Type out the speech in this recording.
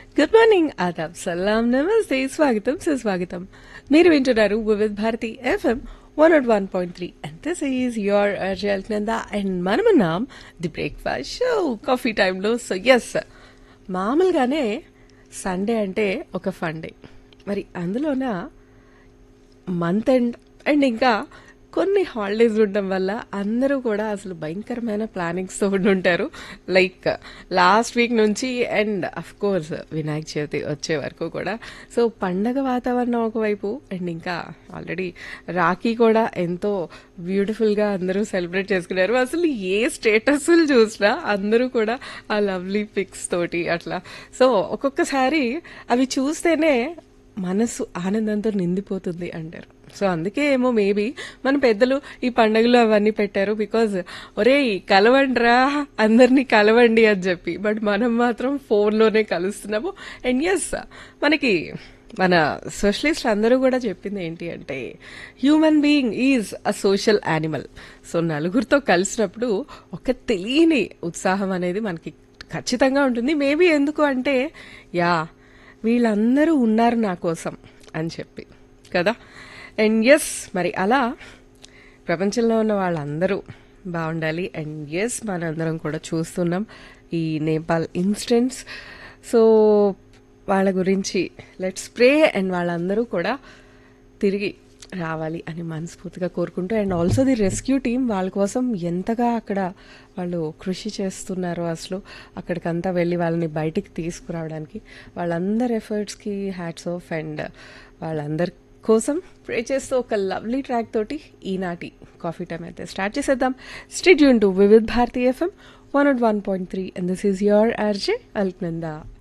good morning ఆదాబ్ సలాం నమస్తే స్వాగతం సుస్వాగతం మీరు వింటున్నారు Vividh Bharati FM one nought one point three and this is your Alaknanda and మనమున్నాం ది బ్రేక్ఫాస్ట్ షో కాఫీ టైంలో సో ఎస్ మామూలుగానే సండే అంటే ఒక ఫన్ డే మరి అందులోన మంత్ ఎండ్ అండ్ ఇంకా కొన్ని హాలిడేస్ ఉండడం వల్ల అందరూ కూడా అసలు భయంకరమైన ప్లానింగ్స్తో ఉంటారు లైక్ లాస్ట్ వీక్ నుంచి and of course Vinayaka Chavithi వచ్చే వరకు కూడా సో పండగ వాతావరణం ఒకవైపు అండ్ ఇంకా ఆల్రెడీ రాఖీ కూడా ఎంతో బ్యూటిఫుల్గా అందరూ సెలబ్రేట్ చేసుకున్నారు అసలు ఏ స్టేటస్లు చూసినా అందరూ కూడా ఆ లవ్లీ పిక్స్ తోటి అట్లా సో ఒక్కొక్కసారి అవి చూస్తేనే మనసు ఆనందంతో నిండిపోతుంది అంటారు సో అందుకే ఏమో మేబీ మన పెద్దలు ఈ పండుగలు అవన్నీ పెట్టారు బికాజ్ ఒరే కలవండిరా అందరినీ కలవండి అని చెప్పి బట్ మనం మాత్రం ఫోన్లోనే కలుస్తున్నాము అండ్ ఎస్ మనకి మన సోషలిస్ట్ అందరూ కూడా చెప్పింది ఏంటి అంటే human being is a social animal so నలుగురితో కలిసినప్పుడు ఒక తెలియని ఉత్సాహం అనేది మనకి ఖచ్చితంగా ఉంటుంది మేబీ ఎందుకు అంటే యా వీళ్ళందరూ ఉన్నారు నా కోసం అని చెప్పి కదా అండ్ ఎస్ మరి అలా ప్రపంచంలో ఉన్న వాళ్ళందరూ బాగుండాలి అండ్ ఎస్ మనందరం కూడా చూస్తున్నాం ఈ నేపాల్ ఇన్సిడెంట్స్ సో వాళ్ళ గురించి లెట్స్ ప్రే అండ్ వాళ్ళందరూ కూడా తిరిగి రావాలి అని మనస్ఫూర్తిగా కోరుకుంటూ and also the rescue team వాళ్ళ కోసం ఎంతగా అక్కడ వాళ్ళు కృషి చేస్తున్నారో అసలు అక్కడికంతా వెళ్ళి వాళ్ళని బయటికి తీసుకురావడానికి వాళ్ళందరి ఎఫర్ట్స్కి హ్యాట్స్ ఆఫ్ అండ్ వాళ్ళందరి కోసం ప్రే చేస్తూ ఒక లవ్లీ ట్రాక్ తోటి ఈనాటి కాఫీ టైం అయితే స్టార్ట్ చేసేద్దాం స్టేట్ యూన్ to Vividh Bharati FM one nought one point three and this is your RJ Alaknanda